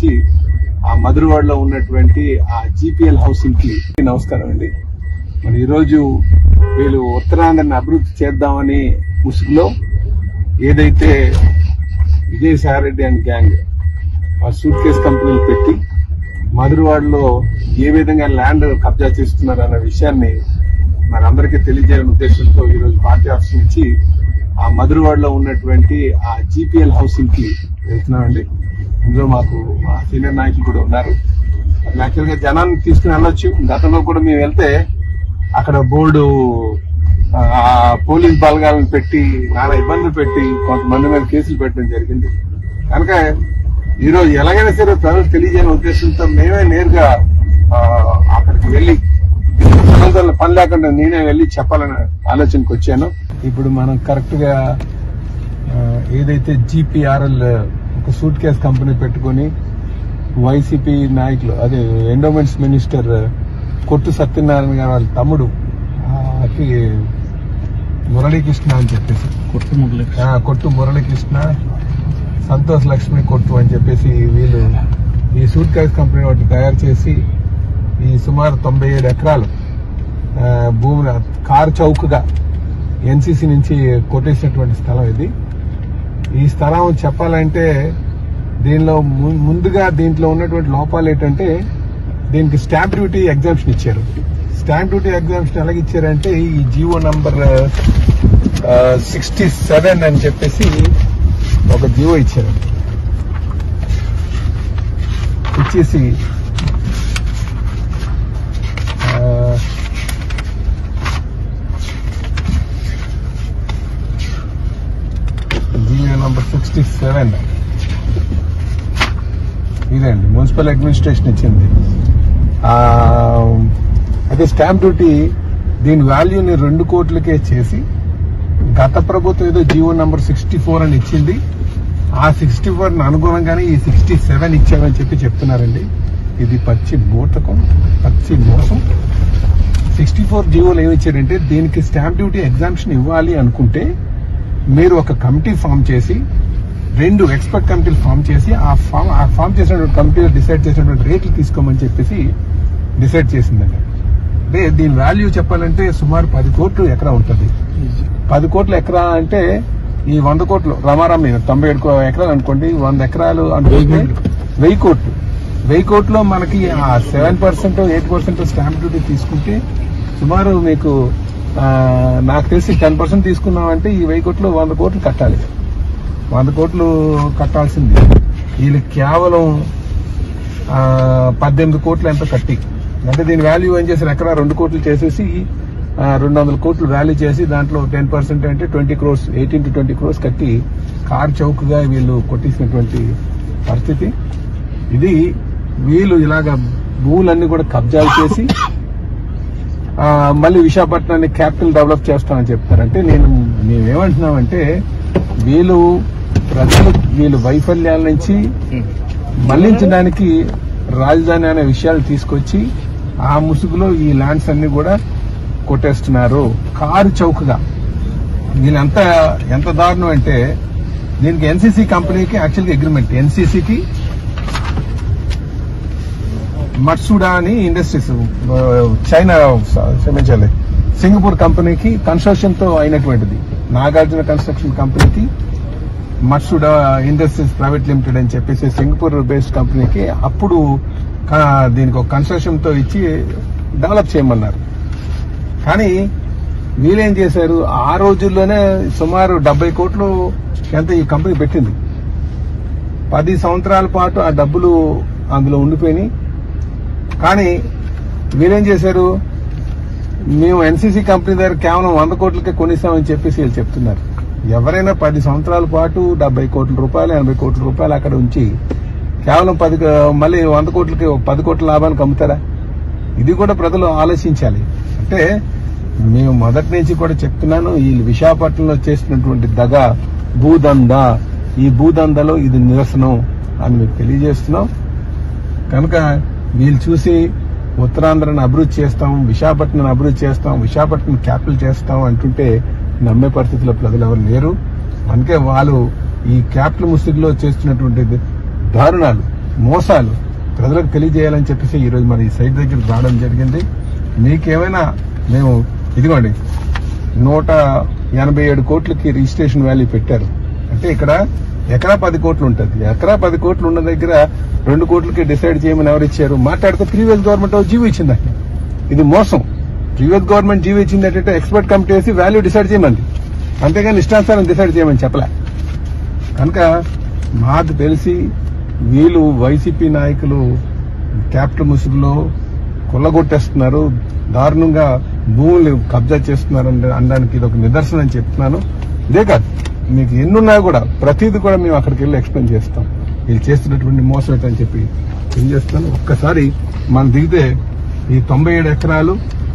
నుంచి ఆ మధురవాడలో ఉన్నటువంటి ఆ జీపీఎల్ హౌసింగ్ కి నమస్కారం అండి మరి ఈరోజు వీళ్ళు ఉత్తరాంధ్రని అభివృద్ధి చేద్దామని ముసుగులో ఏదైతే విజయసాయిరెడ్డి అండ్ గ్యాంగ్ ఆ సూట్ కేస్ కంపెనీలు పెట్టి మధురవాడలో ఏ విధంగా ల్యాండ్ కబ్జా చేస్తున్నారు అన్న విషయాన్ని మనందరికీ తెలియజేయాలనే ఉద్దేశంతో ఈ రోజు పార్టీ ఆఫీస్ నుంచి ఆ మధురవాడలో ఉన్నటువంటి ఆ జీపీఎల్ హౌసింగ్ కి వెళ్తున్నామండి ఇందులో మాకు మా సీనియర్ నాయకులు కూడా ఉన్నారు యాక్చువల్ గా జనాన్ని తీసుకుని వెళ్ళొచ్చు గతంలో కూడా మేము వెళ్తే అక్కడ బోర్డు ఆ, పోలీస్ బలగాలను పెట్టి నానా ఇబ్బందులు పెట్టి కొంతమంది మీద కేసులు పెట్టడం జరిగింది కనుక ఈ రోజు ఎలాగైనా సరే ప్రజలకు తెలియజేయని ఉద్దేశంతో మేమే నేరుగా ఆ, అక్కడికి వెళ్లి జనంతో పని లేకుండా నేనే వెళ్లి చెప్పాలనే ఆలోచనకు వచ్చాను ఇప్పుడు మనం కరెక్ట్ గా ఆ, ఏదైతే జీపీఆర్ఎల్ ఒక సూట్ కేస్ కంపెనీ పెట్టుకొని వైసీపీ నాయకులు అదే ఎండోమెంట్స్ మినిస్టర్ కొట్టు సత్యనారాయణ గారు వాళ్ళ తమ్ముడు ఆ, కి మురళీకృష్ణ అని చెప్పేసి కొట్టు ముగ్గులు ఆ, కొట్టు మురళీకృష్ణ సంతోష్ లక్ష్మి కొట్టు అని చెప్పేసి వీళ్ళు ఈ సూట్ కేస్ కంపెనీ ఒకటి తయారు చేసి ఈ సుమారు తొంభై ఏడు ఎకరాలు ఆ, భూమిని కారు చౌకగా ఎన్సీసీ నుంచి కొట్టేసినటువంటి స్థలం ఇది ఈ స్థలం చెప్పాలంటే దీనిలో ము- ముందుగా దీంట్లో ఉన్నటువంటి లోపాలు ఏంటంటే దీనికి స్టాంప్ డ్యూటీ ఎగ్జామ్షన్ ఇచ్చారు స్టాంప్ డ్యూటీ ఎగ్జామ్షన్ ఎలాగ ఇచ్చారంటే ఈ జియో నంబర్ సిక్స్టీ సెవెన్ అని చెప్పేసి ఒక జియో ఇచ్చారు ఇచ్చేసి ఆ, జియో నంబర్ సిక్స్టీ సెవెన్ ఇదండి మున్సిపల్ అడ్మినిస్ట్రేషన్ ఇచ్చింది ఆ, అయితే స్టాంప్ డ్యూటీ దీని వాల్యూని రెండు కోట్లకే చేసి గత ప్రభుత్వం ఏదో జీవో నంబర్ సిక్స్టీ ఫోర్ అని ఇచ్చింది ఆ సిక్స్టీ ఫోర్ అనుగుణంగానే ఈ సిక్స్టీ సెవెన్ ఇచ్చామని చెప్పి చెప్తున్నారండి ఇది పచ్చి బూటకం పచ్చి మోసం సిక్స్టీ ఫోర్ జీవోలు ఏమి ఇచ్చారంటే దీనికి స్టాంప్ డ్యూటీ ఎగ్జామ్షన్ ఇవ్వాలి అనుకుంటే మీరు ఒక కమిటీ ఫామ్ చేసి రెండు ఎక్స్పర్ట్ కమిటీలు ఫామ్ చేసి ఆ ఫామ్ ఆ ఫామ్ చేసినటువంటి కమిటీలు డిసైడ్ చేసినటువంటి రేట్లు తీసుకోమని చెప్పేసి డిసైడ్ చేసిందండి అంటే దీని వాల్యూ చెప్పాలంటే సుమారు పది కోట్లు ఎకరా ఉంటుంది పది కోట్ల ఎకరా అంటే ఈ వంద కోట్లు రమారామి తొంభై ఏడు కో- ఎకరాలు అనుకోండి వంద ఎకరాలు అనుకుంటే వెయ్యి కోట్లు వెయ్యి కోట్లో మనకి ఆ seven percent eight percent stamp duty తీసుకుంటే సుమారు మీకు ఆ, నాకు తెలిసి టెన్ పర్సెంట్ తీసుకున్నామంటే ఈ వెయ్యి కోట్లు వంద కోట్లు కట్టాలి వంద కోట్లు కట్టాల్సింది వీళ్ళు కేవలం ఆ, పద్దెనిమిది కోట్లు ఎంత కట్టి అంటే దీని వాల్యూ ఏం చేశారు ఎకరా రెండు కోట్లు చేసేసి ఆ, రెండు వందల కోట్లు వాల్యూ చేసి దాంట్లో టెన్ పర్సెంట్ అంటే twenty crores eighteen to twenty crores కట్టి కార్ చౌకగా వీళ్ళు కొట్టేసినటువంటి పరిస్థితి ఇది వీళ్ళు ఇలాగ భూములన్నీ కూడా కబ్జాలు చేసి ఆ, మళ్ళీ విశాఖపట్నాన్ని క్యాపిటల్ డెవలప్ చేస్తామని చెప్తారు అంటే నేను మేమేమంటున్నామంటే వీళ్ళు ప్రజలు వీళ్ళు వైఫల్యాల నుంచి మళ్లించడానికి రాజధాని అనే విషయాలు తీసుకొచ్చి ఆ ముసుగులో ఈ ల్యాండ్స్ అన్ని కూడా కొట్టేస్తున్నారు కారు చౌకగా వీళ్ళంతా ఎంత దారుణం అంటే దీనికి ఎన్సీసీ కంపెనీకి యాక్చువల్గా అగ్రిమెంట్ ఎన్సీసీకి మట్సుడా అని ఇండస్ట్రీస్ ఆ, చైనా స- క్షమించాలి సింగపూర్ కంపెనీకి కన్స్ట్రక్షన్ తో అయినటువంటిది నాగార్జున కన్స్ట్రక్షన్ కంపెనీకి మట్సుడా ఇండస్ట్రీస్ ప్రైవేట్ లిమిటెడ్ అని చెప్పేసి సింగపూర్ బేస్డ్ కంపెనీకి అప్పుడు క- దీనికి ఒక కన్స్ట్రక్షన్ తో ఇచ్చి డెవలప్ చేయమన్నారు కానీ వీళ్ళేం చేశారు ఆ రోజుల్లోనే సుమారు డెబ్బై కోట్లు ఎంత ఈ కంపెనీ పెట్టింది పది సంవత్సరాల పాటు ఆ డబ్బులు అందులో ఉండిపోయినాయి కానీ వీళ్ళేం చేశారు మేము ఎన్సీసీ కంపెనీ దగ్గర కేవలం వంద కోట్లకే కొనిస్తామని చెప్పేసి వీళ్ళు చెప్తున్నారు ఎవరైనా పది సంవత్సరాల పాటు డెబ్బై కోట్ల రూపాయలు ఎనభై కోట్ల రూపాయలు అక్కడ ఉంచి కేవలం పది మళ్ళీ వంద కోట్లకి ఒక పది కోట్ల లాభానికి అమ్ముతారా ఇది కూడా ప్రజలు ఆలోచించాలి అంటే మేము మొదటి నుంచి కూడా చెప్తున్నాను ఈ విశాఖపట్నంలో చేసినటువంటి దగ భూదంద ఈ భూదందలో ఇది నిరసనం అని మీకు తెలియజేస్తున్నాం కనుక వీళ్ళు చూసి ఉత్తరాంధ్రను అభివృద్ధి చేస్తాం విశాఖపట్నం అభివృద్ధి చేస్తాం విశాఖపట్నం క్యాపిటల్ చేస్తాం అంటుంటే నమ్మే పరిస్థితిలో ప్రజలు ఎవరు లేరు అందుకే వాళ్ళు ఈ క్యాపిటల్ ముసుగులో చేస్తున్నటువంటి దారుణాలు మోసాలు ప్రజలకు తెలియజేయాలని చెప్పేసి ఈ రోజు మరి ఈ సైట్ దగ్గర రావడం జరిగింది మీకేమైనా మేము ఇదిగోండి నూట ఎనభై ఏడు కోట్లకి రిజిస్ట్రేషన్ వాల్యూ పెట్టారు అంటే ఇక్కడ ఎకరా పది కోట్లు ఉంటుంది ఎకరా పది కోట్లు ఉన్న దగ్గర రెండు కోట్లకి డిసైడ్ చేయమని ఎవరు ఇచ్చారు మాట్లాడితే ప్రీవియస్ గవర్నమెంట్ జీవో ఇచ్చిందండి ఇది మోసం ప్రీవియస్ గవర్నమెంట్ జీవో ఇచ్చింది ఏంటంటే ఎక్స్పర్ట్ కమిటీ వేసి వాల్యూ డిసైడ్ చేయమంది అంతేగాని ఇష్టానుసారం డిసైడ్ చేయమని చెప్పలే కనుక మాకు తెలిసి వీళ్ళు వైసీపీ నాయకులు క్యాపిటల్ ముసుగులో కొల్లగొట్టేస్తున్నారు దారుణంగా భూములు కబ్జా చేస్తున్నారు అంటే అనడానికి ఇది ఒక నిదర్శనం అని చెప్తున్నాను ఇదే కాదు మీకు ఎన్నున్నా కూడా ప్రతిదీ కూడా మేము అక్కడికి వెళ్ళి ఎక్స్ప్లెయిన్ చేస్తాం వీళ్ళు చేస్తున్నటువంటి మోసం ఏంటని చెప్పి ఏం చేస్తాను ఒక్కసారి మనం దిగితే ఈ తొంభై ఏడు ఎకరాలు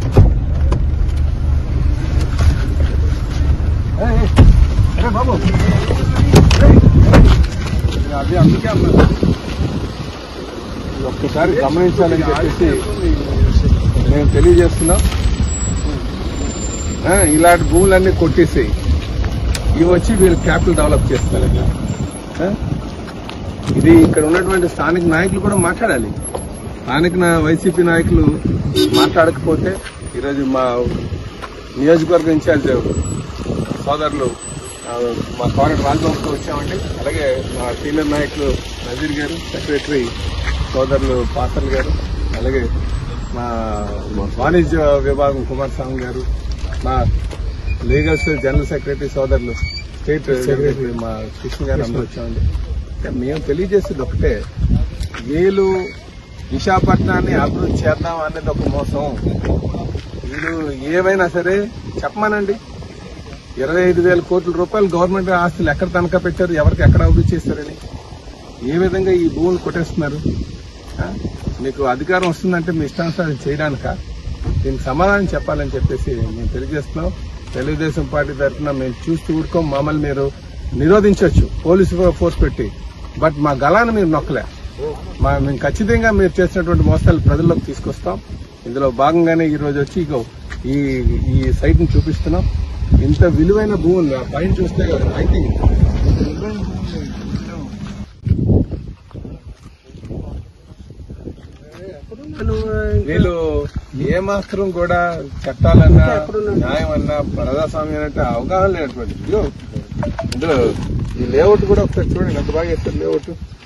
ఏయ్, ఏయ్, అరే బాబు ఏయ్, అది అందుకే అన్నారు ఇది ఒక్కసారి గమనించాలని చెప్పేసి మేము తెలియజేస్తున్నాం ఆ, ఇలాంటి భూములన్నీ కొట్టేసి ఇవి వచ్చి వీళ్ళు క్యాపిటల్ డెవలప్ చేస్తారు ఆ? ఇది ఇక్కడ ఉన్నటువంటి స్థానిక నాయకులు కూడా మాట్లాడాలి స్థానిక నా- వైసీపీ నాయకులు మాట్లాడకపోతే ఈరోజు మా నియోజకవర్గ ఇన్ఛార్జ్ సోదరులు ఆ, మా కోరటి రాజబాబుతో వచ్చామండి అలాగే మా సీనియర్ నాయకులు నజీర్ గారు సెక్రటరీ సోదరులు పాత్రలు గారు అలాగే మా వాణిజ్య విభాగం కుమారస్వామి గారు మా లీగల్ సెల్ జనరల్ సెక్రటరీ సోదరులు స్టేట్ సెక్రటరీ మా కృష్ణ గారు అందరూ వచ్చామండి ఇంకా మేము తెలియజేసేది ఒకటే వీళ్ళు విశాఖపట్నాన్ని అభివృద్ధి చేద్దాం అనేది ఒక మోసం వీళ్ళు ఏమైనా సరే చెప్పమానండి ఇరవై ఐదు వేల కోట్ల రూపాయలు గవర్నమెంట్ ఆస్తులు ఎక్కడ తనఖా పెట్టారు ఎవరికి ఎక్కడ అభివృద్ధి చేస్తారని ఏ విధంగా ఈ భూములు కొట్టేస్తున్నారు ఆ? మీకు అధికారం వస్తుందంటే మీ ఇష్టానుసారం చేయడానిక దీనికి సమాధానం చెప్పాలని చెప్పేసి మేము తెలియజేస్తున్నాం తెలుగుదేశం పార్టీ తరఫున మేము చూస్తూ ఊరుకోం మమ్మల్ని మీరు నిరోధించవచ్చు పోలీసు ఫోర్స్ పెట్టి బట్ మా గలాన్ని మీరు నొక్కలే మా మేము ఖచ్చితంగా మీరు చేసినటువంటి మోసాలు ప్రజల్లోకి తీసుకొస్తాం ఇందులో భాగంగానే ఈ రోజు వచ్చి ఇగో ఈ ఈ సైట్ ని చూపిస్తున్నాం ఇంత విలువైన భూములు ఆ పైన చూస్తే ఐ థింక్ వీళ్ళు ఏమాత్రం కూడా చట్టాలన్నా న్యాయం అన్నా ప్రజాస్వామ్యం అంటే అవగాహన లేనటువంటి ఇదిగో, ఇందులో ఈ లేఅవుట్ కూడా ఒకసారి చూడండి ఎంత బాగా చేస్తారు లేఅవుట్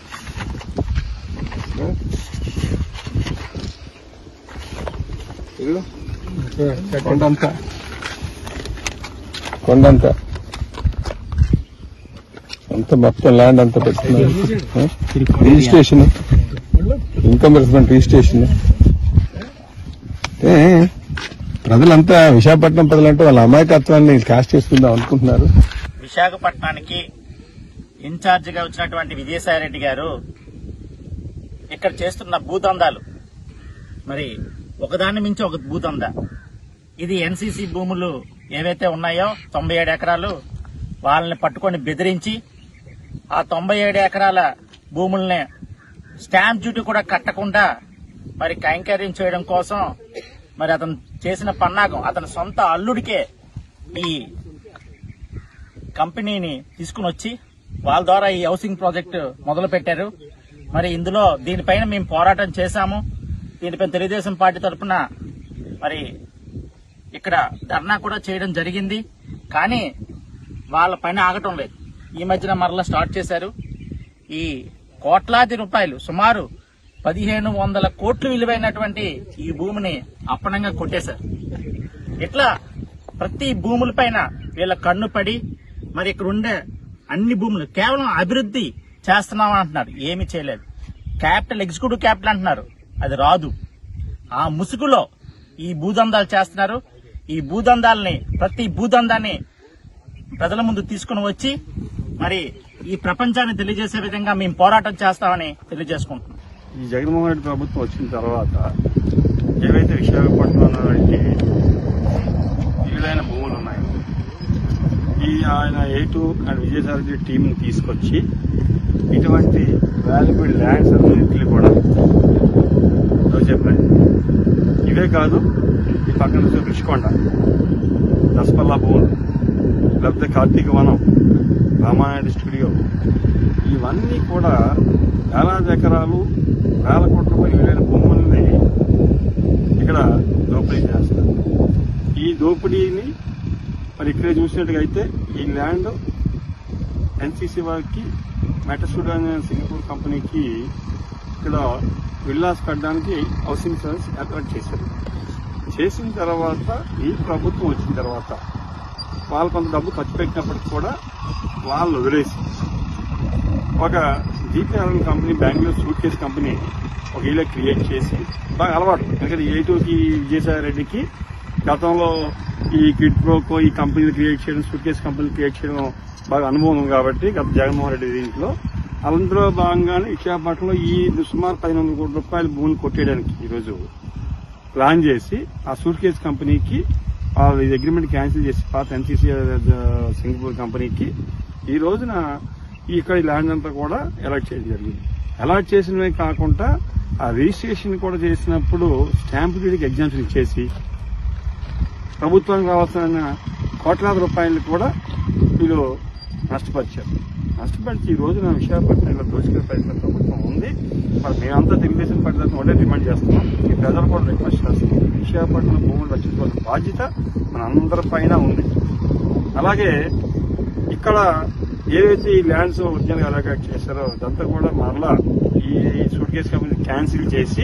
ఇదిగో కొండంతా కొండంతా అంత మొత్తం ల్యాండ్ అంతా పెట్టుకున్నారు ఆ? రిజిస్ట్రేషన్ ఇన్కమ్ రిజిస్ట్మెంట్ రిజిస్ట్రేషన్ ఏ, ప్రజలంతా విశాఖపట్నం ప్రజలంటే వాళ్ళ అమాయకత్వాన్ని క్యాష్ చేసుకుందాం అనుకుంటున్నారు విశాఖపట్నానికి ఇన్ఛార్జ్ గా వచ్చినటువంటి విజయసాయిరెడ్డి గారు ఇక్కడ చేస్తున్న భూదందాలు మరి ఒకదాని మించి ఒక భూదంద ఇది ఎన్సీసీ భూములు ఏవైతే ఉన్నాయో తొంభై ఏడు ఎకరాలు వాళ్ళని పట్టుకొని బెదిరించి ఆ తొంభై ఏడు ఎకరాల భూముల్ని స్టాంప్ డ్యూటీ కూడా కట్టకుండా మరి కైంకర్యం చేయడం కోసం మరి అతను చేసిన పన్నాగం అతని సొంత అల్లుడికే ఈ కంపెనీని తీసుకుని వచ్చి వాళ్ళ ద్వారా ఈ హౌసింగ్ ప్రాజెక్ట్ మొదలు పెట్టారు మరి ఇందులో దీనిపైన మేము పోరాటం చేశాము దీనిపైన తెలుగుదేశం పార్టీ తరఫున మరి ఇక్కడ ధర్నా కూడా చేయడం జరిగింది కానీ వాళ్ళ పైన ఆగటం లేదు ఈ మధ్యన మరలా స్టార్ట్ చేశారు ఈ కోట్లాది రూపాయలు సుమారు పదిహేను వందల కోట్లు విలువైనటువంటి ఈ భూమిని అప్పనంగా కొట్టేశారు ఇట్లా ప్రతి భూములపైన వీళ్ళ కన్ను పడి మరి ఇక్కడ ఉండే అన్ని భూములు కేవలం అభివృద్ధి చేస్తున్నాం అంటున్నారు ఏమీ చేయలేదు క్యాపిటల్ ఎగ్జిక్యూటివ్ క్యాపిటల్ అంటున్నారు అది రాదు ఆ ముసుగులో ఈ భూదందాలు చేస్తున్నారు ఈ భూదందాలని ప్రతి భూదందాన్ని ప్రజల ముందు తీసుకుని వచ్చి మరి ఈ ప్రపంచాన్ని తెలియజేసే విధంగా మేము పోరాటం చేస్తామని తెలియజేసుకుంటున్నాం ఈ జగన్మోహన్ రెడ్డి ప్రభుత్వం వచ్చిన తర్వాత ఏవైతే విశాఖపట్నంలో వంటి వీలైన భూములు ఉన్నాయో ఈ ఆయన ఏటు అండ్ విజయసాయి రెడ్డి టీంని తీసుకొచ్చి ఇటువంటి వాల్యుబుల్ ల్యాండ్స్ అన్నింటినీ కూడా చెప్పండి ఇవే కాదు ఈ పక్కన చూసే రుషికొండ దసపల్లా భూములు లేకపోతే కార్తీక వనం రామానాయుడు స్టూడియో ఇవన్నీ కూడా వేలాది ఎకరాలు వేల కోట్ల రూపాయలు విలువైన భూముల్ని ఇక్కడ దోపిడీ చేస్తారు ఈ దోపిడీని మరి ఇక్కడే చూసినట్టుగా అయితే ఈ ల్యాండ్ ఎన్సీసీ వారికి మెటస్టూడియో అనే సింగపూర్ కంపెనీకి ఇక్కడ విల్లాస్ కట్టడానికి హౌసింగ్ సర్వీస్ ఏర్పాటు చేశారు చేసిన తర్వాత ఈ ప్రభుత్వం వచ్చిన తర్వాత వాళ్ళు కొంత డబ్బు ఖర్చు పెట్టినప్పటికి కూడా వాళ్ళు వదిలేసి ఒక GPRL company Bengaluru suitcase company ఒక ఇల్లు క్రియేట్ చేసి బాగా అలవాటు ఎందుకంటే ఏ టూకి విజయసాయి రెడ్డికి గతంలో ఈ కిడ్ ప్రోకో ఈ కంపెనీలు క్రియేట్ చేయడం సూట్ కేస్ కంపెనీలు క్రియేట్ చేయడం బాగా అనుభవం ఉంది కాబట్టి గత జగన్మోహన్ రెడ్డి దీంట్లో అందులో భాగంగానే విశాఖపట్నంలో ఈ సుమారు పదిహేను వందల కోట్ల రూపాయల భూమిని కొట్టేయడానికి ఈరోజు ప్లాన్ చేసి ఆ సూట్ కేస్ కంపెనీకి వాళ్ళ ఈ అగ్రిమెంట్ క్యాన్సిల్ చేసి పాత ఎన్సీసీ సింగపూర్ కంపెనీకి ఈ రోజున ఈ ఇక్కడ ఈ ల్యాండ్ అంతా కూడా అలాట్ చేయడం జరిగింది అలాట్ చేసినవే కాకుండా ఆ రిజిస్ట్రేషన్ కూడా చేసినప్పుడు స్టాంప్ డ్యూటీకి ఎగ్జామ్షన్ ఇచ్చేసి ప్రభుత్వానికి రావాల్సిన కోట్లాది రూపాయలు కూడా వీళ్ళు నష్టపరిచారు నష్టపరిచి ఈ రోజున విశాఖపట్నం ఇలా దోచుకునే ప్రయత్నం ప్రభుత్వం ఉంది మరి మేమంతా తెలుగుదేశం పార్టీ తరఫున ఒకటే డిమాండ్ చేస్తున్నాం ఈ ప్రజలు కూడా రిక్వెస్ట్ చేస్తున్నాం విశాఖపట్నం భూములు రక్షించుకోవాల్సిన బాధ్యత మన అందరి పైన ఉంది అలాగే ఇక్కడ ఏవైతే ఈ ల్యాండ్స్ ఒరిజినల్ గా అలాగేట్ చేశారో అదంతా కూడా మరలా ఈ సూట్ కేసు కంపెనీ క్యాన్సిల్ చేసి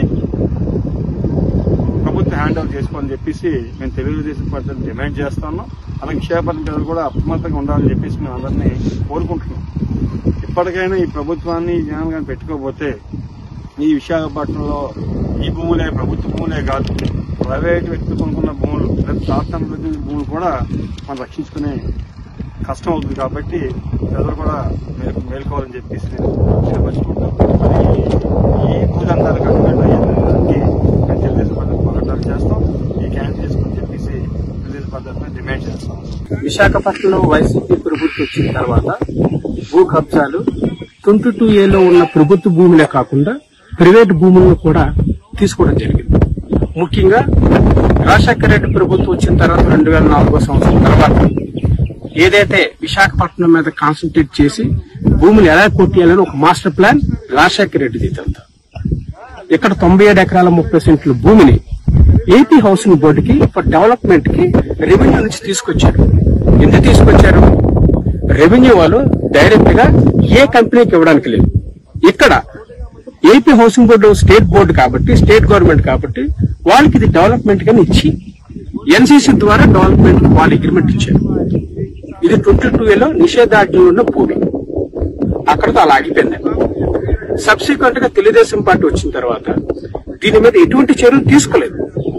ప్రభుత్వం హ్యాండ్ ఓవర్ చేసుకోవాలని చెప్పేసి మేము తెలుగుదేశం పార్టీని డిమాండ్ చేస్తున్నాం అలాగే విశాఖపట్నం ప్రజలు కూడా అప్రమత్తంగా ఉండాలని చెప్పేసి మేము అందరినీ కోరుకుంటున్నాం ఇప్పటికైనా ఈ ప్రభుత్వాన్ని ఈ జనాలు కానీ పెట్టుకోకపోతే ఈ విశాఖపట్నంలో ఈ భూములే ప్రభుత్వ భూములే కాదు ప్రైవేట్ వ్యక్తులు కొనుక్కున్న భూములు లేదా ప్రాంతం భూములు కూడా మనం రక్షించుకునే కష్టం అవుతుంది కాబట్టి ప్రజలు కూడా మేలు మేల్కోవాలని చెప్పేసి నేను తెలియపరుచుకుంటాను మరి ఈ భూదందాలు కట్టుబడి అయ్యేదానికి మేము తెలుగుదేశం పద్ధతి పోరాటాలు చేస్తాం ఈ క్యాన్సిల్ చేసుకుని చెప్పేసి తెలుగుదేశం పద్ధతిని డిమాండ్ చేస్తాం విశాఖపట్నంలో వైసీపీ ప్రభుత్వం వచ్చిన తర్వాత భూ కబ్జాలు ట్వంటీ టూ ఏలో ఉన్న ప్రభుత్వ భూములే కాకుండా ప్రైవేట్ భూములను కూడా తీసుకోవడం జరిగింది ముఖ్యంగా రాజశేఖర రెడ్డి ప్రభుత్వం వచ్చిన తర్వాత రెండు వేల నాలుగో సంవత్సరం తర్వాత ఏదైతే విశాఖపట్నం మీద కాన్సన్ట్రేట్ చేసి భూములు ఎలా కొట్టేయాలని ఒక మాస్టర్ ప్లాన్ రాజశేఖర రెడ్డిది ఇదంతా ఇక్కడ తొంభై ఏడు ఎకరాల ముప్పై సెంట్ల భూమిని ఏపీ హౌసింగ్ బోర్డుకి ఫర్ డెవలప్మెంట్ కి రెవెన్యూ నుంచి తీసుకొచ్చారు ఎందుకు తీసుకొచ్చారు రెవెన్యూ వాళ్ళు డైరెక్ట్ గా ఏ కంపెనీకి ఇవ్వడానికి లేదు ఇక్కడ AP housing board state board కాబట్టి స్టేట్ గవర్నమెంట్ కాబట్టి వాళ్ళకి ఇది డెవలప్మెంట్ గా ఇచ్చి ఎన్సీసీ ద్వారా డెవలప్మెంట్ వాళ్ళు అగ్రిమెంట్ ఇచ్చారు ఇది ట్వంటీ టూ ఏలో నిషేధాజ్ఞలు ఉన్న భూమి అక్కడతో అలా ఆగిపోయింది సబ్సిక్వెంట్ గా తెలుగుదేశం పార్టీ వచ్చిన తర్వాత దీని మీద ఎటువంటి చర్యలు తీసుకోలేదు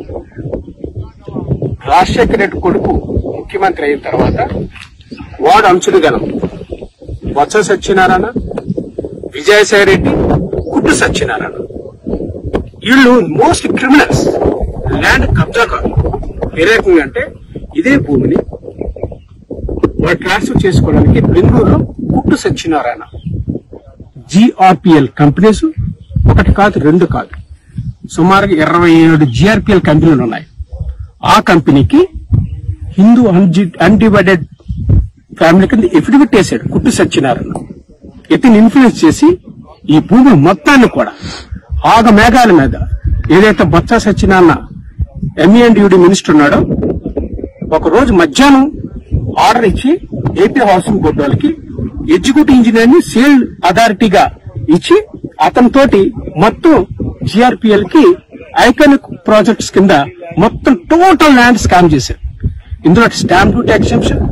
రాజశేఖర రెడ్డి కొడుకు ముఖ్యమంత్రి అయిన తర్వాత వాడు అంచులు గలం బొత్స సత్యనారాయణ విజయసాయి రెడ్డి కుట్టు సత్యనారాయణ వీళ్ళు మోస్ట్ క్రిమినల్స్ ల్యాండ్ కబ్జా కాదు ఏ రకంగా అంటే ఇదే భూమిని వాడు ట్రాన్స్ఫర్ చేసుకోవడానికి బెంగళూరులో కుట్టు సత్యనారాయణ జిఆర్పిఎల్ కంపెనీస్ ఒకటి కాదు రెండు కాదు సుమారుగా ఇరవై ఏడు జిఆర్పిఎల్ కంపెనీలు ఉన్నాయి ఆ కంపెనీకి హిందూ అన్డివైడెడ్ ఫ్యామిలీ కింద ఎఫిడవిట్ వేశాడు కుట్టు సత్యనారాయణ ఇతను ఇన్ఫ్లుయెన్స్ చేసి ఈ భూములు మొత్తాన్ని కూడా ఆగ మేఘాల మీద ఏదైతే Botsa Satyanarayana ME and UD minister ఉన్నాడో ఒక రోజు మధ్యాహ్నం ఆర్డర్ ఇచ్చి ఏపీ హౌసింగ్ బోర్డు వాళ్ళకి ఎగ్జిక్యూటివ్ ఇంజనీర్ ని సేల్ అథారిటీగా ఇచ్చి అతనితోటి మొత్తం జిఆర్పిఎల్ కి ఐకానిక్ ప్రాజెక్ట్స్ కింద మొత్తం టోటల్ ల్యాండ్ స్కామ్ చేశారు ఇందులో స్టాంప్ డ్యూటీ ఎగ్జంప్షన్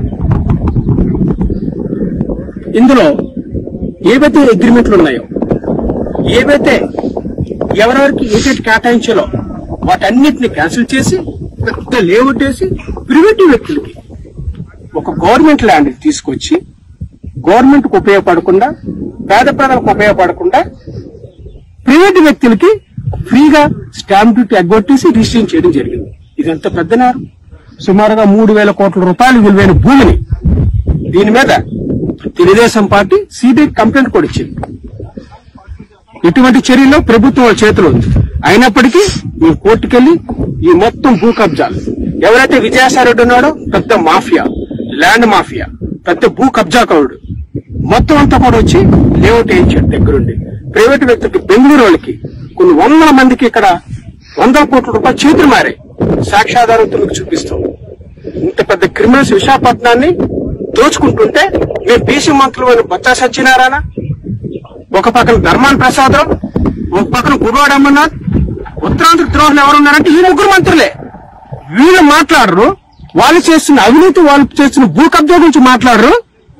ఇందులో ఏవైతే అగ్రిమెంట్లు ఉన్నాయో ఏవైతే ఎవరెవరికి ఏదైతే కేటాయించాలో వాటన్నిటిని క్యాన్సిల్ చేసి పెద్ద లేఅవుట్ వేసి ప్రివేటివ్ వ్యక్తులకి ఒక గవర్నమెంట్ ల్యాండ్ తీసుకొచ్చి గవర్నమెంట్ కు ఉపయోగపడకుండా పేద ప్రజలకు ఉపయోగపడకుండా ప్రైవేట్ వ్యక్తులకి ఫ్రీగా స్టాంప్ డ్యూటీ ఎగ్గొట్టేసి రిజిస్ట్రేషన్ చేయడం జరిగింది ఇది ఎంత పెద్ద నేరం సుమారుగా మూడు వేల కోట్ల రూపాయలు విలువైన భూమిని దీని మీద తెలుగుదేశం పార్టీ సిబిఐ కంప్లైంట్ కూడా ఇచ్చింది ఇటువంటి చర్యల్లో ప్రభుత్వం వాళ్ళ చేతిలో ఉంది అయినప్పటికీ మేము కోర్టుకెళ్లి ఈ మొత్తం భూ కబ్జాలు ఎవరైతే విజయసాయి రెడ్డి ఉన్నాడో పెద్ద మాఫియా ల్యాండ్ మాఫియా పెద్ద భూ కబ్జాకారుడు మొత్తం అంతా కూడా వచ్చి లేఅవుట్ వేయించాడు దగ్గరుండి ప్రైవేట్ వ్యక్తులకి బెంగళూరు వాళ్ళకి కొన్ని వందల మందికి ఇక్కడ వందల కోట్ల రూపాయలు చేతులు మారాయి సాక్ష్యాధారంతో మీకు చూపిస్తాం ఇంత పెద్ద క్రిమినల్స్ విశాఖపట్నాన్ని దోచుకుంటుంటే మేము బీసీ మంత్రులు అయిన బొత్స సత్యనారాయణ ఒక పక్కన ధర్మాన ప్రసాదం ఒక పక్కన గుడివాడ అమర్నాథ్ ఉత్తరాంధ్ర ద్రోహులు ఎవరున్నారంటే ఈ ముగ్గురు మంత్రులే వీళ్ళు మాట్లాడరు వాళ్ళు చేస్తున్న అవినీతి వాళ్ళు చేస్తున్న భూ కబ్జా గురించి మాట్లాడరు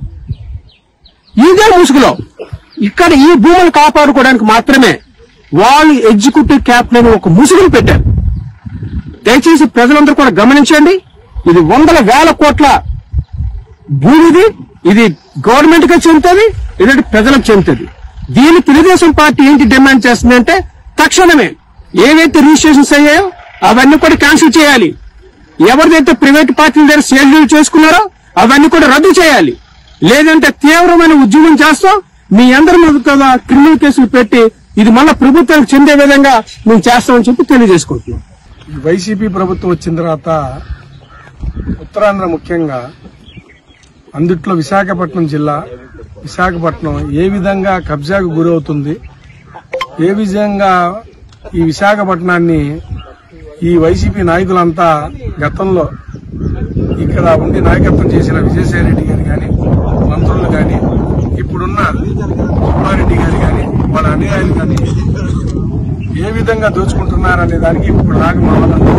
ఇదే ముసుగులో ఇక్కడ ఈ భూములు కాపాడుకోవడానికి మాత్రమే వాళ్ళు ఎగ్జిక్యూటివ్ క్యాప్టెన్ అని ఒక ముసుగులు పెట్టారు దయచేసి ప్రజలందరూ కూడా గమనించండి ఇది వందల వేల కోట్ల భూమిది ఇది గవర్నమెంట్ గా చెందుతుంది ఇదంటే ప్రజలకు చెందుతుంది దీని తెలుగుదేశం పార్టీ ఏంటి డిమాండ్ చేస్తుందంటే తక్షణమే ఏవైతే రిజిస్ట్రేషన్స్ అయ్యాయో అవన్నీ కూడా క్యాన్సిల్ చేయాలి ఎవరిదైతే ప్రైవేట్ పార్టీల దగ్గర సేల్ చేసుకున్నారో అవన్నీ కూడా రద్దు చేయాలి లేదంటే తీవ్రమైన ఉద్యమం చేస్తాం మీ అందరి మీద కూడా క్రిమినల్ కేసులు పెట్టి ఇది మళ్ళా ప్రభుత్వానికి చెందే విధంగా మేము చేస్తామని చెప్పి తెలియజేసుకుంటున్నాం ఈ వైసీపీ ప్రభుత్వం వచ్చిన తర్వాత ఉత్తరాంధ్ర ముఖ్యంగా అందుట్లో విశాఖపట్నం జిల్లా విశాఖపట్నం ఏ విధంగా కబ్జాకు గురవుతుంది ఏ విధంగా ఈ విశాఖపట్నాన్ని ఈ వైసీపీ నాయకులంతా గతంలో ఇక్కడ ఉండి నాయకత్వం చేసిన విజయసాయి రెడ్డి గారు కానీ మంత్రులు కానీ ఇప్పుడున్న సుబ్బారెడ్డి గారు కానీ వాళ్ళ అనుయాయులు కానీ ఏ విధంగా దోచుకుంటున్నారనే దానికి ఇప్పుడు నాకు మా వాళ్ళందరూ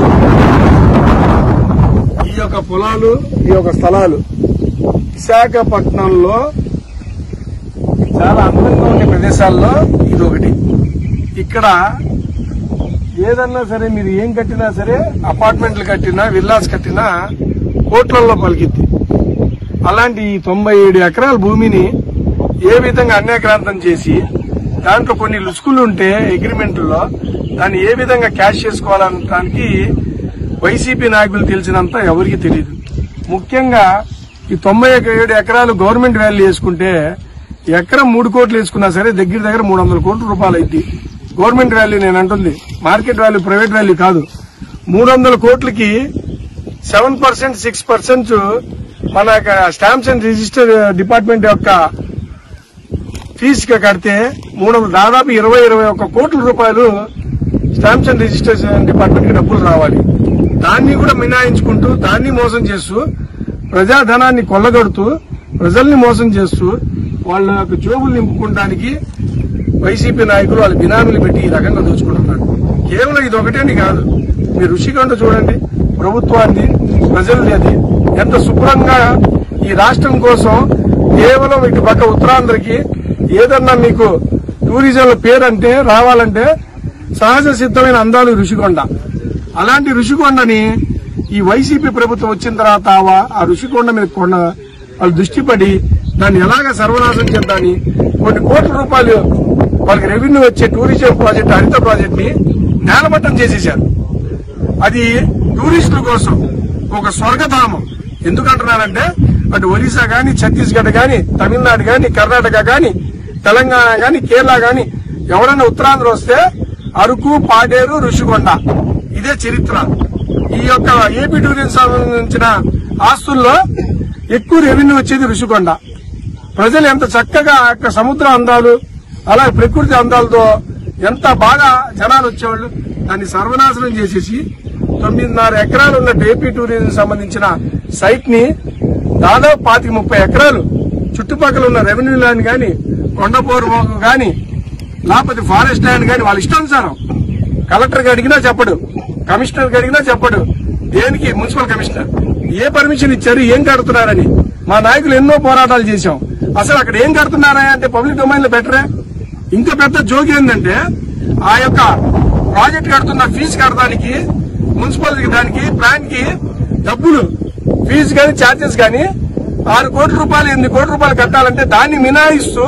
ఈ యొక్క పొలాలు ఈ యొక్క స్థలాలు విశాఖపట్నంలో చాలా అందంగా ఉండే ప్రదేశాల్లో ఇది ఒకటి ఇక్కడ ఏదన్నా సరే మీరు ఏం కట్టినా సరే అపార్ట్మెంట్లు కట్టినా విల్లాస్ కట్టినా కోట్లల్లో పలికిద్ది అలాంటి ఈ తొంభై ఏడు ఎకరాల భూమిని ఏ విధంగా అన్యాక్రాంతం చేసి దాంట్లో కొన్ని లుసుకులు ఉంటే అగ్రిమెంట్లో దాన్ని ఏ విధంగా క్యాష్ చేసుకోవాలనడానికి వైసీపీ నాయకులు తెలిసినంత ఎవరికి తెలియదు ముఖ్యంగా ఈ తొంభై ఏడు ఎకరాలు గవర్నమెంట్ వాల్యూ వేసుకుంటే ఎకరం మూడు కోట్లు వేసుకున్నా సరే దగ్గర దగ్గర మూడు వందల కోట్ల రూపాయలు అయింది గవర్నమెంట్ వాల్యూ నేను అంటుంది మార్కెట్ వాల్యూ ప్రైవేట్ వాల్యూ కాదు మూడు వందల కోట్లకి సెవెన్ పర్సెంట్ సిక్స్ పర్సెంట్ మన యొక్క స్టాంప్స్ అండ్ రిజిస్టర్ డిపార్ట్మెంట్ యొక్క ఫీజుగా కడితే మూడు వందల దాదాపు ఇరవై ఇరవై ఒక్క కోట్ల రూపాయలు స్టాంప్స్ అండ్ రిజిస్ట్రేషన్ డిపార్ట్మెంట్ కి డబ్బులు రావాలి దాన్ని కూడా మినాయించుకుంటూ దాన్ని మోసం చేస్తూ ప్రజాధనాన్ని కొల్లగొడుతూ ప్రజల్ని మోసం చేస్తూ వాళ్ళ యొక్క జోబులు నింపుకోవడానికి వైసీపీ నాయకులు వాళ్ళ బినామీలు పెట్టి ఈ రకంగా దోచుకుంటున్నారు కేవలం ఇది ఒకటేని కాదు మీరు రుషికొండ చూడండి ప్రభుత్వాన్ని ప్రజలది అది ఎంత శుభ్రంగా ఈ రాష్ట్రం కోసం కేవలం ఇటు పక్క ఉత్తరాంధ్రకి ఏదన్నా మీకు టూరిజంల పేరు అంటే రావాలంటే సహజ సిద్ధమైన అందాలు రుషికొండ అలాంటి రుషికొండని ఈ వైసీపీ ప్రభుత్వం వచ్చిన తర్వాత ఆ- ఆ రుషికొండ మీద కొండ వాళ్ళు దృష్టి పడి దాన్ని ఎలాగ సర్వనాశనం చేద్దాని కొన్ని కోట్ల రూపాయలు వాళ్ళకి రెవెన్యూ వచ్చే టూరిజం ప్రాజెక్ట్ హరిత ప్రాజెక్ట్ ని నేలమట్టం చేసేశారు అది టూరిస్టుల కోసం ఒక స్వర్గధామం ఎందుకంటున్నానంటే అటు ఒరిస్సా గాని ఛత్తీస్గఢ్ గాని తమిళనాడు గాని కర్ణాటక గాని తెలంగాణ గాని కేరళ గాని ఎవరైనా ఉత్తరాంధ్ర వస్తే అరకు పాడేరు ఋషికొండ ఇదే చరిత్ర ఈ యొక్క ఏపీ టూరిజం సంబంధించిన ఆస్తుల్లో ఎక్కువ రెవెన్యూ వచ్చేది ఋషికొండ ప్రజలు ఎంత చక్కగా ఆ యొక్క సముద్ర అందాలు అలాగే ప్రకృతి అందాలతో ఎంత బాగా జనాలు వచ్చేవాళ్ళు దాన్ని సర్వనాశనం చేసేసి తొమ్మిదిన్నర ఎకరాలు ఉన్న ఏపీ టూరిజం సంబంధించిన సైట్ ని దాదాపు పాతిక ముప్పై ఎకరాలు చుట్టుపక్కల ఉన్న రెవెన్యూ ల్యాండ్ గాని కొండపోరు గాని లేకపోతే ఫారెస్ట్ ల్యాండ్ గాని వాళ్ళ ఇష్టానుసారం కలెక్టర్ అడిగినా చెప్పడు కమిషనర్ అడిగినా చెప్పడు దేనికి మున్సిపల్ కమిషనర్ ఏ పర్మిషన్ ఇచ్చారు ఏం కడుతున్నారని మా నాయకులు ఎన్నో పోరాటాలు చేశాం అసలు అక్కడ ఏం కడుతున్నారా అంటే పబ్లిక్ డొమైన్ లో బెటరే ఇంకా పెద్ద జోగి ఏంటంటే ఆ యొక్క ప్రాజెక్ట్ కడుతున్న ఫీజు కట్టడానికి మున్సిపల్ దానికి ప్లాన్ కి డబ్బులు ఫీజు కానీ ఛార్జెస్ కానీ ఆరు కోట్ల రూపాయలు ఎనిమిది కోట్ల రూపాయలు కట్టాలంటే దాన్ని మినాయిస్తూ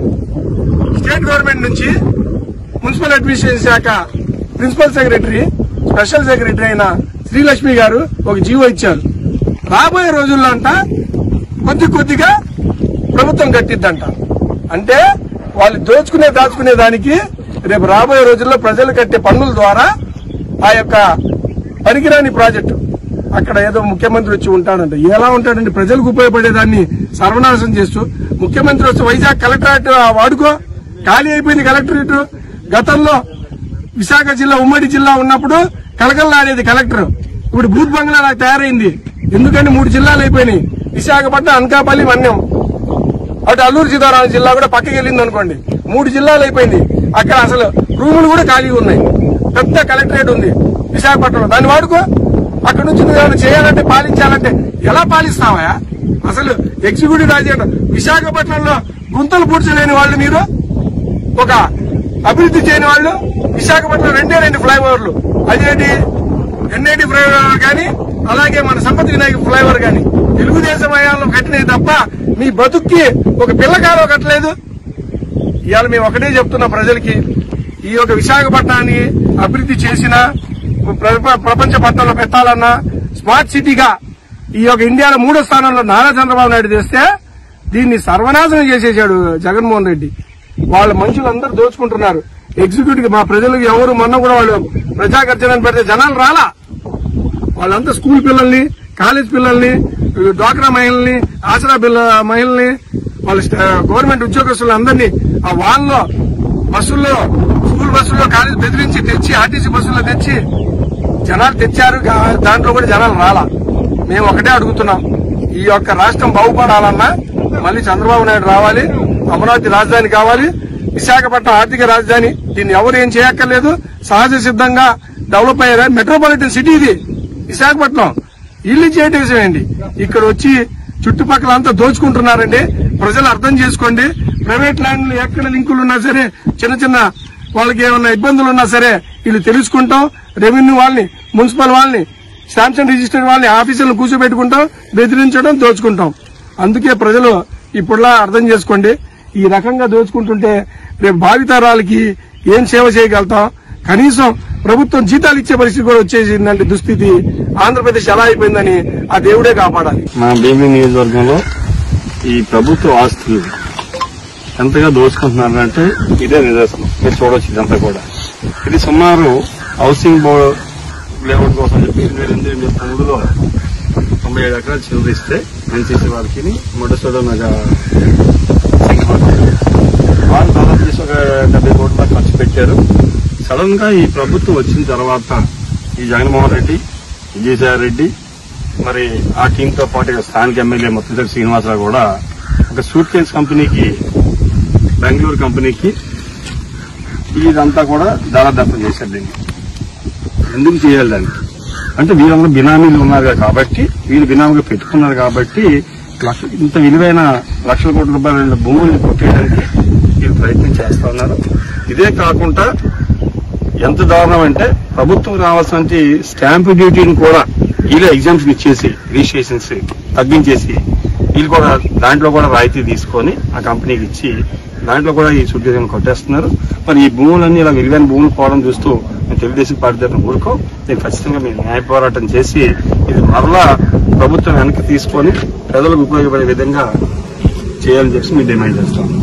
స్టేట్ గవర్నమెంట్ నుంచి మున్సిపల్ అడ్మినిస్ట్రేషన్ శాఖ ప్రిన్సిపల్ సెక్రటరీ స్పెషల్ సెక్రటరీ అయిన శ్రీలక్ష్మి గారు ఒక జీవో ఇచ్చారు రాబోయే రోజుల్లో అంట కొద్ది కొద్దిగా ప్రభుత్వం కట్టిద్దంట అంటే వాళ్ళు దోచుకునే దాచుకునే దానికి రేపు రాబోయే రోజుల్లో ప్రజలు కట్టే పన్నుల ద్వారా ఆ యొక్క పనికిరాని ప్రాజెక్టు అక్కడ ఏదో ముఖ్యమంత్రి వచ్చి ఉంటాడంట ఎలా ఉంటాడంటే ప్రజలకు ఉపయోగపడేదాన్ని సర్వనాశనం చేస్తూ ముఖ్యమంత్రి వచ్చి వైజాగ్ కలెక్టరేట్ వాడుకో ఖాళీ అయిపోయింది కలెక్టరేట్ గతంలో విశాఖ జిల్లా ఉమ్మడి జిల్లా ఉన్నప్పుడు కలకల్లాడేది కలెక్టర్ ఇప్పుడు బూత్ బంగ్లా నాకు తయారైంది ఎందుకంటే మూడు జిల్లాలు అయిపోయినాయి విశాఖపట్నం అనకాపల్లి మన్యం అటు అల్లూరు సీతారామం జిల్లా కూడా పక్కకి వెళ్ళింది అనుకోండి మూడు జిల్లాలు అయిపోయింది అక్కడ అసలు రూములు కూడా ఖాళీగా ఉన్నాయి పెద్ద కలెక్టరేట్ ఉంది విశాఖపట్నంలో దాన్ని వాడుకో అక్కడ నుంచి నువ్వు ఏమైనా చేయాలంటే పాలించాలంటే ఎలా పాలిస్తావా అసలు ఎగ్జిక్యూటివ్ రాజకీయ విశాఖపట్నంలో గుంతలు పూడ్చలేని వాళ్ళు మీరు ఒక అభివృద్ధి చేయని వాళ్ళు విశాఖపట్నం రెండే రెండు ఫ్లైఓవర్లు అదేంటి ఎన్ఐటి ఫ్లైఓవర్ కానీ అలాగే మన సంపత్ వినాయక ఫ్లైఓవర్ కానీ తెలుగుదేశం హయాంలో కట్టినవి తప్ప మీ బతుక్కి ఒక పిల్లకాలో కట్టలేదు ఇవాళ మేము ఒకటే చెప్తున్నా ప్రజలకి ఈ యొక్క విశాఖపట్నాన్ని అభివృద్ధి చేసిన ప్ర- ప్రపంచ పట్టణంలో పెట్టాలన్నా స్మార్ట్ సిటీగా ఈ యొక్క ఇండియాలో మూడో స్థానంలో నారా చంద్రబాబు నాయుడు తెస్తే దీన్ని సర్వనాశనం చేసేసాడు జగన్మోహన్ రెడ్డి వాళ్ళ మనుషులందరూ దోచుకుంటున్నారు ఎగ్జిక్యూటివ్ మా ప్రజలకు ఎవరు మొన్న కూడా వాళ్ళు ప్రజాగర్జనని పెడితే జనాలు రాలా వాళ్ళంతా స్కూల్ పిల్లల్ని కాలేజ్ పిల్లల్ని డ్వాక్రా మహిళల్ని ఆసరా పిల్ల మహిళల్ని వాళ్ళ స్ట- గవర్నమెంట్ ఉద్యోగస్తులు అందరినీ ఆ వాళ్ళలో బస్సుల్లో స్కూల్ బస్సుల్లో కాలేజ్ బెదిరించి తెచ్చి ఆర్టీసీ బస్సుల్లో తెచ్చి జనాలు తెచ్చారు గా- దాంట్లో కూడా జనాలు రాలా మేము ఒకటే అడుగుతున్నాం ఈ యొక్క రాష్ట్రం బాగుపడాలన్నా మళ్ళీ చంద్రబాబు నాయుడు రావాలి అమరావతి రాజధాని కావాలి విశాఖపట్నం ఆర్థిక రాజధాని దీన్ని ఎవరు ఏం చేయక్కర్లేదు సహజ సిద్ధంగా డెవలప్ అయ్యారు మెట్రోపాలిటన్ సిటీ ఇది విశాఖపట్నం ఇల్లు చేయటేసేయండి ఇక్కడ వచ్చి చుట్టుపక్కల అంతా దోచుకుంటున్నారండి ప్రజలు అర్థం చేసుకోండి ప్రైవేట్ ల్యాండ్లు ఎక్కడ లింకులు ఉన్నా సరే చిన్న చిన్న వాళ్ళకి ఏమన్నా ఇబ్బందులు ఉన్నా సరే వీళ్ళు తెలుసుకుంటాం రెవెన్యూ వాళ్ళని మున్సిపల్ వాళ్ళని శాంక్షన్ రిజిస్టర్ వాళ్ళని ఆఫీసులను కూర్చోబెట్టుకుంటాం బెదిరించడం దోచుకుంటాం అందుకే ప్రజలు ఇప్పుడులా అర్థం చేసుకోండి ఈ రకంగా దోచుకుంటుంటే రేపు భావితరాలకి ఏం సేవ చేయగలుగుతాం కనీసం ప్రభుత్వం జీతాలు ఇచ్చే పరిస్థితి కూడా వచ్చేసిందంటే దుస్థితి ఆంధ్రప్రదేశ్ ఎలా అయిపోయిందని ఆ దేవుడే కాపాడాలి మా భీమిలి నియోజకవర్గంలో ఈ ప్రభుత్వ ఆస్తులు ఎంతగా దోచుకుంటున్నారంటే ఇదే నిదర్శనం మీరు చూడొచ్చు ఇదంతా కూడా ఇది సుమారు హౌసింగ్ బోర్డ్ లేఅవుట్ కోసం చెప్పి రెండు వేల ఎనిమిది రెండు వేల తొమ్మిదిలో తొంభై ఏడు ఎకరాలు చివరిస్తే ఎన్సీసీ వారికి మొదటిసోడ నగర్ వాళ్ళు దాదాపు చేసి ఒక డెబ్బై కోట్ల దాకా ఖర్చు పెట్టారు సడన్ గా ఈ ప్రభుత్వం వచ్చిన తర్వాత ఈ జగన్మోహన్ రెడ్డి విజయసాయి రెడ్డి మరి ఆ టీమ్ తో పాటు ఇక్కడ స్థానిక ఎమ్మెల్యే ముత్తుదరి శ్రీనివాసరావు కూడా ఒక సూట్ కేస్ కంపెనీకి బెంగళూరు కంపెనీకి ఇదంతా కూడా దారాదత్తం చేశారు దీన్ని ఎందుకు చేయాలి దానికి అంటే వీళ్ళందరూ బినామీలు ఉన్నారు కాబట్టి వీళ్ళు బినామీగా పెట్టుకున్నారు కాబట్టి లక్ష ఇంత విలువైన లక్షల కోట్ల రూపాయల భూముల్ని కొట్టేయడానికి వీళ్ళు ప్రయత్నం చేస్తా ఉన్నారు ఇదే కాకుండా ఎంత దారుణం అంటే ప్రభుత్వం రావాల్సిన స్టాంప్ డ్యూటీని కూడా వీళ్ళే ఎగ్జామ్స్ ఇచ్చేసి రిజిస్ట్రేషన్స్ తగ్గించేసి వీళ్ళు కూడా దాంట్లో కూడా రాయితీ తీసుకొని ఆ కంపెనీకి ఇచ్చి దాంట్లో కూడా ఈ సుద్యోగం కొట్టేస్తున్నారు మరి ఈ భూములన్నీ ఇలా విలువైన భూములు పోవడం చూస్తూ మేము తెలుగుదేశం పార్టీ తరఫున ఊరుకో నేను ఖచ్చితంగా మేము న్యాయ పోరాటం చేసి ఇది మరలా ప్రభుత్వం వెనక్కి తీసుకొని ప్రజలకు ఉపయోగపడే విధంగా చేయాలని చెప్పి మేము డిమాండ్ చేస్తాం